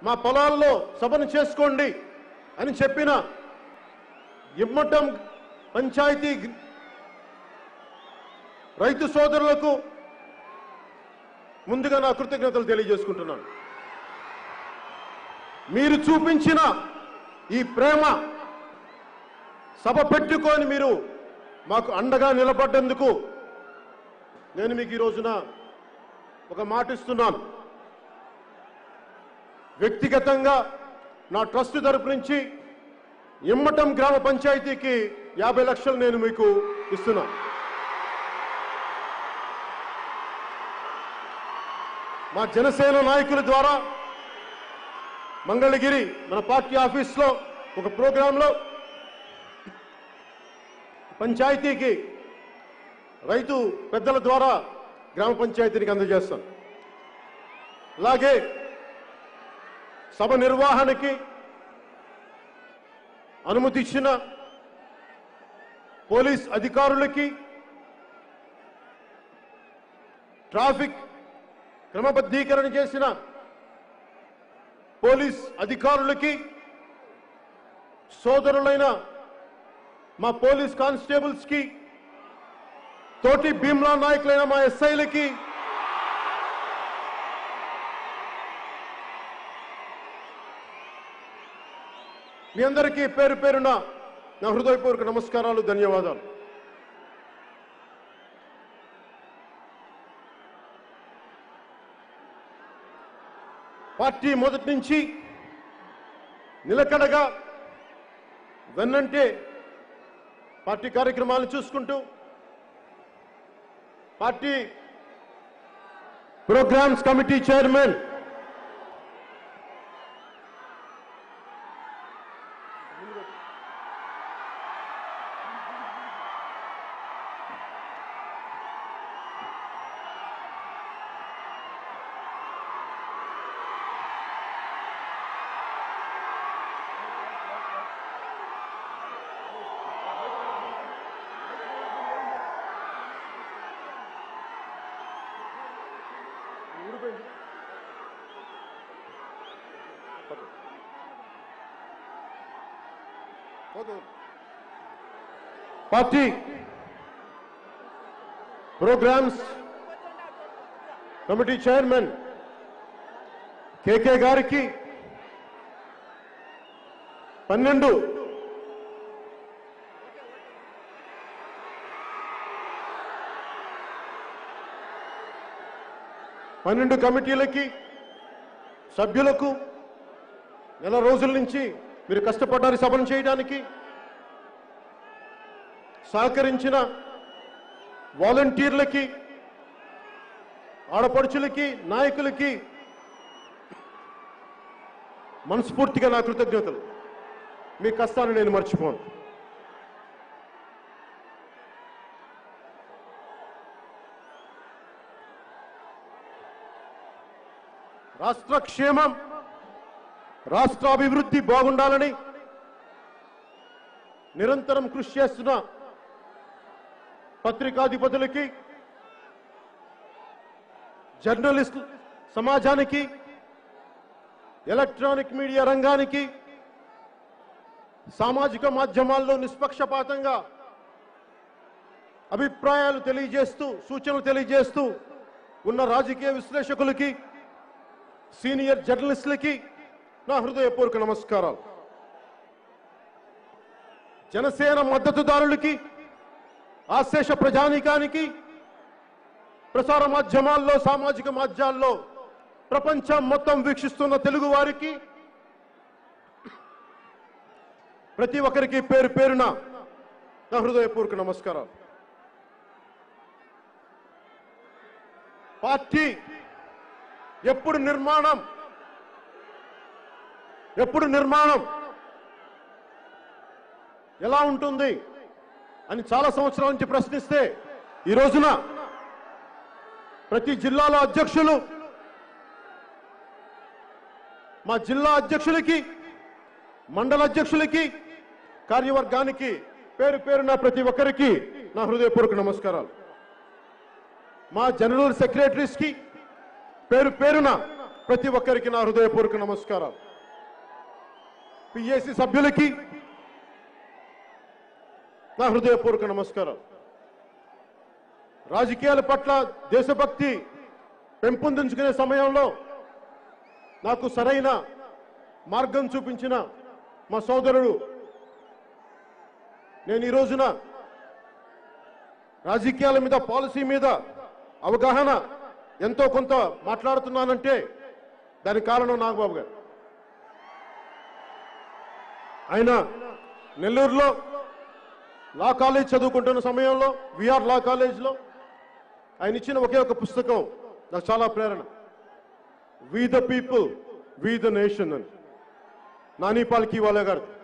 మా పొలాల్లో సభను చేసుకోండి అని చెప్పిన ఇమ్మటం పంచాయతీ గ్- రైతు సోదరులకు ముందుగా నా కృతజ్ఞతలు తెలియజేసుకుంటున్నాను మీరు చూపించిన ఈ ప్రేమ సభ పెట్టుకొని మీరు మాకు అండగా నిలబడ్డందుకు నేను మీకు ఈ రోజున ఒక మాట ఇస్తున్నాను వ్యక్తిగతంగా నా ట్రస్ట్ తరపు నుంచి ఇమ్మటం గ్రామ పంచాయతీకి యాభై లక్షలు నేను మీకు ఇస్తున్నా మా జనసేన నాయకుల ద్వారా మంగళగిరి మన పార్టీ ఆఫీస్లో ఒక ప్రోగ్రాంలో పంచాయతీకి రైతు పెద్దల ద్వారా గ్రామ పంచాయతీనికి అందజేస్తాను అలాగే సభ నిర్వహణకి అనుమతి ఇచ్చిన పోలీస్ అధికారులకి ట్రాఫిక్ క్రమబద్ధీకరణ చేసిన పోలీస్ అధికారులకి సోదరులైన మా పోలీస్ కానిస్టేబుల్స్ కి తోటి భీమ్లా నాయకులైన మా ఎస్ఐలకి మీ అందరికీ పేరు పేరున నా హృదయపూర్వక నమస్కారాలు ధన్యవాదాలు పార్టీ మొదటి నుంచి నిలకడగా వెన్నంటే పార్టీ కార్యక్రమాలను చూసుకుంటూ party programmes committee chairman party programmes committee chairman KK గారికి పన్నెండు పన్నెండు కమిటీలకి సభ్యులకు నెల రోజుల నుంచి మీరు కష్టపడ్డారు ఈ సభను చేయడానికి సహకరించిన వాలంటీర్లకి ఆడపడుచులకి నాయకులకి మనస్ఫూర్తిగా నా కృతజ్ఞతలు మీ కష్టాన్ని నేను మర్చిపోను రాష్ట్ర క్షేమం రాష్ట్ర అభివృద్ధి బాగుండాలని నిరంతరం కృషి చేస్తున్న పత్రికాధిపతులకి జర్నలిస్ట్ సమాజానికి ఎలక్ట్రానిక్ మీడియా రంగానికి సామాజిక మాధ్యమాల్లో నిష్పక్షపాతంగా అభిప్రాయాలు తెలియజేస్తూ సూచనలు తెలియజేస్తూ ఉన్న రాజకీయ విశ్లేషకులకి సీనియర్ జర్నలిస్టులకి నా హృదయపూర్వక నమస్కారాలు జనసేన మద్దతుదారులకి ఆశేష ప్రజానీకానికి ప్రసార మాధ్యమాల్లో సామాజిక మాధ్యాల్లో ప్రపంచం మొత్తం వీక్షిస్తున్న తెలుగు వారికి ప్రతి ఒక్కరికి పేరు పేరున నా హృదయపూర్వక నమస్కారాలు పార్టీ ఎప్పుడు నిర్మాణం ఎప్పుడు నిర్మాణం ఎలా ఉంటుంది అని చాలా సంవత్సరాల నుంచి ప్రశ్నిస్తే ఈ రోజున ప్రతి జిల్లాలో అధ్యక్షులు మా జిల్లా అధ్యక్షులకి మండల అధ్యక్షులకి కార్యవర్గానికి పేరు పేరున ప్రతి ఒక్కరికి నా హృదయపూర్వక నమస్కారాలు మా జనరల్ సెక్రటరీస్ కి పేరు పేరున ప్రతి ఒక్కరికి నా హృదయపూర్వక నమస్కారాలు పిఎస్సి సభ్యులకి నా హృదయపూర్వక నమస్కారం రాజకీయాల పట్ల దేశభక్తి పెంపొందించుకునే సమయంలో నాకు సరైన మార్గం చూపించిన మా సోదరుడు నేను ఈ రోజున రాజకీయాల మీద పాలసీ మీద అవగాహన ఎంతో కొంత మాట్లాడుతున్నానంటే దానికి కారణం నాగబాబు గారు ఆయన నెల్లూరులో లా కాలేజ్ చదువుకుంటున్న సమయంలో విఆర్ లా కాలేజ్లో ఆయన ఇచ్చిన ఒకే ఒక పుస్తకం నాకు చాలా ప్రేరణ we the people we the nation అని నాని పాల్కి వాళ్ళ గారు